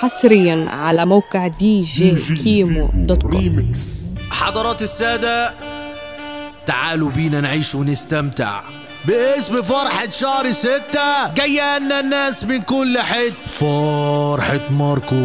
حصريا على موقع دي جي كيمو دوت كوم ريمكس حضرات السادة تعالوا بينا نعيش ونستمتع باسم فرحة شهر ستة جاية لنا الناس من كل حتة فرحة ماركو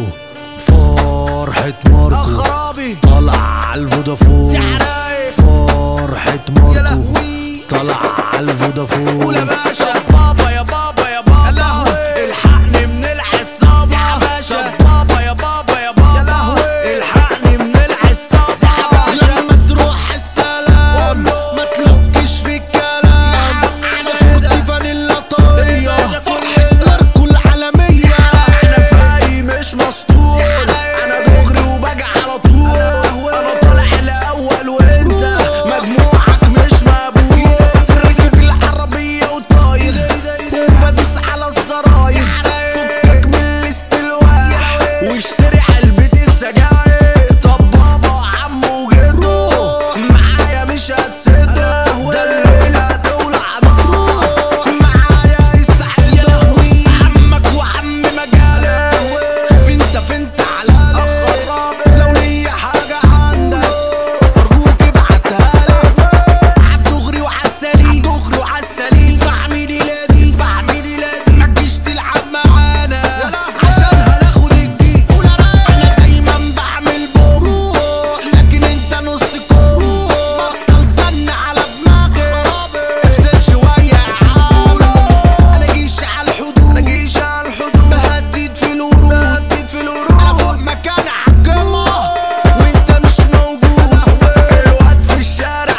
فرحة ماركو خرابي طلع على الفودافون سعراي فرحة يا ماركو لهوي طلع على الفودافون قول يا باشا بابا يا بابا يا بابا يا لهوي. الحقني من العصابة يا باشا. طب بابا يا بابا يا بابا يا لهوي. الحقني من العصابة يا باشا. لما تروح السلام أوه. ما تلوكش في الكلام عم ده. شوفي فانيلا طرية إيه ده فرحة ماركو العالمية انا فاي مش مسطول انا دغري وباجي على طول انا طالع الاول وانت مجموعك مش مقبول راكب العربيه وطاير وبدوس على الزراير فكك من الاستلواء واشتري علبه السجاير طب بابا وعمو وجدو معايا مش هتسدوا ده الليله هتولع نار معايا يستحيلوا عمك وعم مجالي شوف انت فين تعالى لو ليا حاجه عندك ارجوك ابعتها لي عالدغري وعالسليم دغري وعالسليم اسمع ميلادي اسمع ميلادي ما تجيش تلعب معانا عشان هناخد الجيل انا دايما بعمل بوم لكن انت نص كوم بطل زن على دماغي افصل شويه يا عم انا جيش على الحدود انا جيش على الحدود بهدد في الورود بهدد في الورود انا فوق مكان حكمه وانت مش موجود الواد في الشارع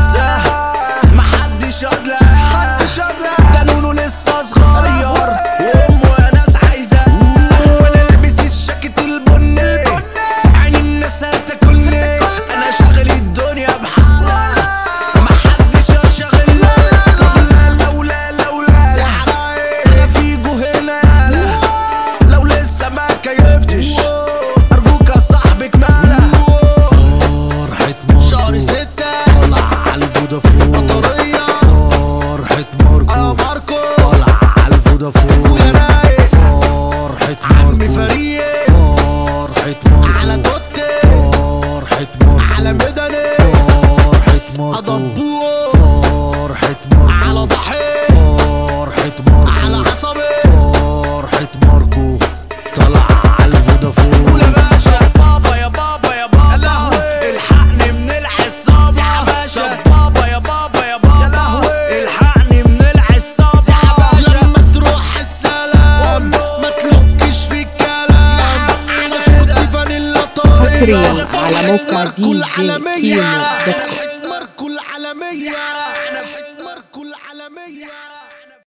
تاه محدش ادلى محدش ادلى ده نونو لسه صغير وامه يا ناس عايزاه وانا لابس الشاكيت البني عين الناس هتاكلني انا شاغل الدنيا بحالها محدش هشغلني طب لا لولا لولا انا فيجو هنا يالا لو لسه ما كيفتش ارجوك يا صاحبي كمالة فرحة ماركو شهر ستة طلع على الفودافون مطرية فرحة ماركو اه ماركو طلع على الفودافون يا رايق فرحة عم ماركو فريق فرحة ماركو على توتي فرحة ماركو على مدني فرحة ماركو أضبوه فرحة ماركو على ضحية فرحة ماركو على عصبي فرحة ماركو طلع على الفودافون قول يا باشا بابا يا بابا يا بابا لهوي. الحقني من العصابة يا باشا. طب بابا يا بابا يا بابا لهوي. الحقني من العصابة يا باشا. لما تروح السلام أوه. ما تلوكش في الكلام عم شوفي ده. فانيلا طرية حصريا على موقع ماركو دي جي العالمية. كيمو دوت كوم